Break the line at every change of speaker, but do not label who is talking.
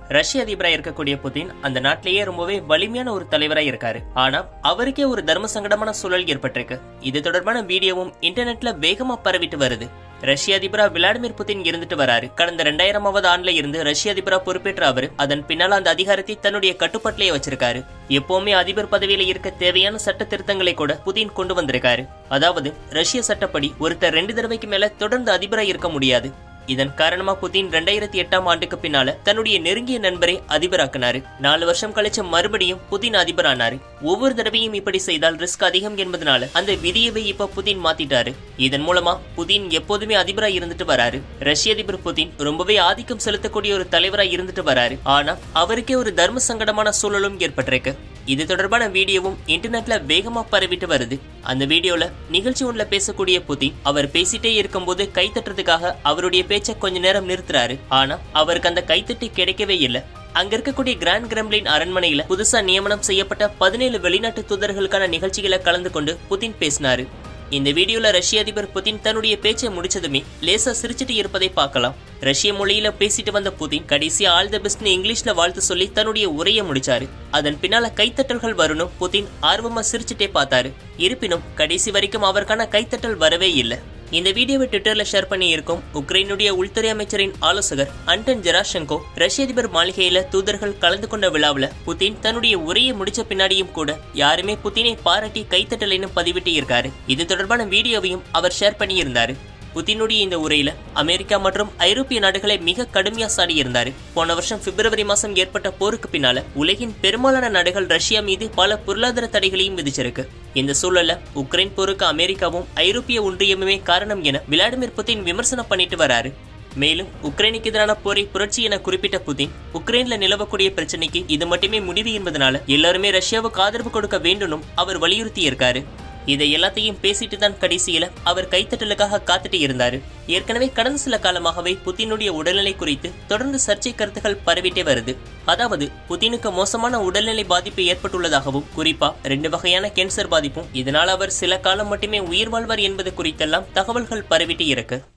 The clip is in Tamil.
ரஷ்ய அதிபரா இருக்கக்கூடிய புதின் அந்த நாட்டிலேயே ரொம்பவே வலிமையான ஒரு தலைவரா இருக்காரு ஆனா அவருக்கே ஒரு தர்ம சங்கடமான சூழல் ஏற்பட்டிருக்கு இது தொடர்பான வீடியோவும் இன்டர்நெட்ல வேகமா பரவிட்டு வருது ரஷ்ய அதிபரா விளாடிமிர் புதின் இருந்துட்டு வராரு கடந்த ரெண்டாயிரமாவது ஆண்டுல இருந்து ரஷ்ய அதிபரா பொறுப்பேற்ற அவர் அதன் பின்னால் அந்த அதிகாரத்தை தன்னுடைய கட்டுப்பாட்டிலேயே வச்சிருக்காரு எப்பவுமே அதிபர் பதவியில இருக்க தேவையான சட்ட திருத்தங்களை கூட புதின் கொண்டு வந்திருக்காரு அதாவது ரஷ்ய சட்டப்படி ஒருத்தர் ரெண்டு தடவைக்கு மேல தொடர்ந்து அதிபரா இருக்க முடியாது இதன் காரணமா புதின் ரெண்டாயிரத்தி எட்டாம் ஆண்டுக்கு பின்னால தன்னுடைய நெருங்கிய நண்பரை அதிபராக்குனாரு நாலு வருஷம் கழிச்சு மறுபடியும் புதின் அதிபரானாரு ஒவ்வொரு தடவையும் இப்படி செய்தால் ரிஸ்க் அதிகம் என்பதனால அந்த விதியவை இப்ப புதின் மாத்திட்டாரு இதன் மூலமா புதின் எப்போதுமே அதிபரா இருந்துட்டு வராரு ரஷ்ய அதிபர் புதின் ரொம்பவே ஆதிக்கம் செலுத்தக்கூடிய ஒரு தலைவரா இருந்துட்டு வராரு ஆனா அவருக்கே ஒரு தர்ம சங்கடமான சூழலும் ஏற்பட்டிருக்கு இது தொடர்பான வீடியோவும் இன்டர்நெட்ல வேகமா பரவிட்டு வருது அந்த வீடியோல நிகழ்ச்சி ஒன்றுல பேசக்கூடிய புதின் அவர் பேசிட்டே இருக்கும்போது கை தட்டுறதுக்காக அவருடைய பேச்சை கொஞ்ச நேரம் நிறுத்துறாரு ஆனா அவருக்கு அந்த கைத்தட்டி கிடைக்கவே இல்லை அங்க இருக்கக்கூடிய கிராண்ட் கிரெம்லின் அரண்மனையில புதுசா நியமனம் செய்யப்பட்ட பதினேழு வெளிநாட்டு தூதர்களுக்கான நிகழ்ச்சிகளை கலந்து கொண்டு புதின் பேசினாரு இந்த வீடியோல ரஷ்ய அதிபர் புதின் தன்னுடைய பேச்சை முடிச்சதுமே லேசா சிரிச்சிட்டு இருப்பதை பார்க்கலாம் ரஷ்ய மொழியில பேசிட்டு வந்த புதின் கடைசியா ஆல் த பெஸ்ட்னு இங்கிலீஷ்ல வாழ்த்து சொல்லி தன்னுடைய உரையை முடிச்சாரு அதன் பின்னால கைத்தட்டல்கள் வரணும் புதின் ஆர்வமா சிரிச்சிட்டே பார்த்தாரு இருப்பினும் கடைசி வரைக்கும் அவருக்கான கைத்தட்டல் வரவே இல்லை இந்த வீடியோவை ட்விட்டர்ல ஷேர் பண்ணி இருக்கும் உக்ரைனுடைய உள்துறை அமைச்சரின் ஆலோசகர் அண்டன் ஜெராஷெங்கோ ரஷ்ய அதிபர் மாளிகையில தூதர்கள் கலந்து கொண்ட விழாவுல புதின் தன்னுடைய உரையை முடிச்ச பின்னாடியும் கூட யாருமே புதினை பாராட்டி கைத்தட்டலைன்னு பதிவிட்டு இருக்காரு இது தொடர்பான வீடியோவையும் அவர் ஷேர் பண்ணி இருந்தாரு புதினுடைய இந்த உரையில அமெரிக்கா மற்றும் ஐரோப்பிய நாடுகளை மிக கடுமையா சாடி இருந்தாரு போன வருஷம் பிப்ரவரி மாசம் ஏற்பட்ட போருக்கு பின்னால உலகின் பெரும்பாலான நாடுகள் ரஷ்யா மீது பல பொருளாதார தடைகளையும் விதிச்சிருக்கு இந்த சூழல்ல உக்ரைன் போருக்கு அமெரிக்காவும் ஐரோப்பிய ஒன்றியமுமே காரணம் என விளாடிமிர் புதின் விமர்சனம் பண்ணிட்டு வராரு மேலும் உக்ரைனுக்கு எதிரான போரை புரட்சி என குறிப்பிட்ட புதின் உக்ரைன்ல நிலவக்கூடிய பிரச்சனைக்கு இது மட்டுமே முடிவு என்பதனால எல்லாருமே ரஷ்யாவுக்கு ஆதரவு கொடுக்க வேண்டும்னும் அவர் வலியுறுத்தி இருக்காரு இதை எல்லாத்தையும் பேசிட்டு தான் கடைசியில அவர் கைத்தட்டலுக்காக காத்துட்டு இருந்தாரு ஏற்கனவே கடந்த சில காலமாகவே புத்தினுடைய உடல்நிலை குறித்து தொடர்ந்து சர்ச்சை கருத்துகள் பரவிட்டே வருது அதாவது புதினுக்கு மோசமான உடல்நிலை பாதிப்பு ஏற்பட்டுள்ளதாகவும் குறிப்பா ரெண்டு வகையான கேன்சர் பாதிப்பும் இதனால் அவர் சில காலம் மட்டுமே உயிர் வாழ்வார் என்பது குறித்தெல்லாம் தகவல்கள் பரவிட்டு இருக்கு